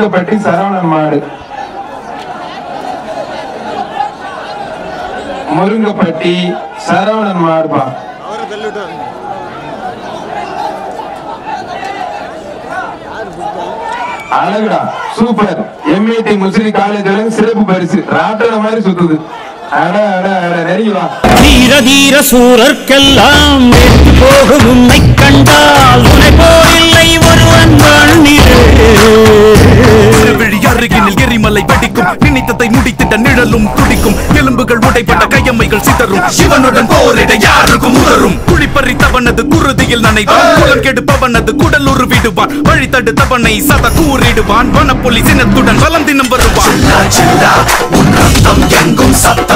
முருங்கப்பட்டி சரவணன் மாடு முருங்கப்பட்டி சரவணன் மாடுப்பா அழகுடா சூப்பர் எம்ஏடி முஸ்லி காலேஜ் சிறப்பு பரிசு ராட்டோட மாதிரி சுத்துது அட அட அட நெருங்கி வா தீர தீர சூரர்க்கெல்லாம் வெற்றி போகும் உன்னை கண்டால் உனை போரில்லை ஒருவன் வாழ்நிலே விழி அருகினில் எரிமலை வெடிக்கும் நினைத்ததை முடித்திட்ட நிழலும் துடிக்கும் எலும்புகள் உடைப்பட்ட கையம்மைகள் சிதறும் சிவனுடன் போரிட யாருக்கும் உதரும் குழிப்பறித்தவனது குருதியில் நனைவான் குலம் கெடுப்பவனது குடல் உருவிடுவான் வழி தடுத்தவனை சத கூறிடுவான் வனப்புலி சினத்துடன் வலம் தினம் வருவான் எங்கும் சத்தம்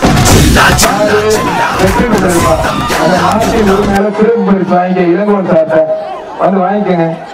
வெற்றி பெற்றதுப்பா அந்த மாட்டின் உரிமையால சிறப்பு பரிசு வாங்கிக்க இளங்கோன் சார்ட்ட வந்து வாங்கிக்கங்க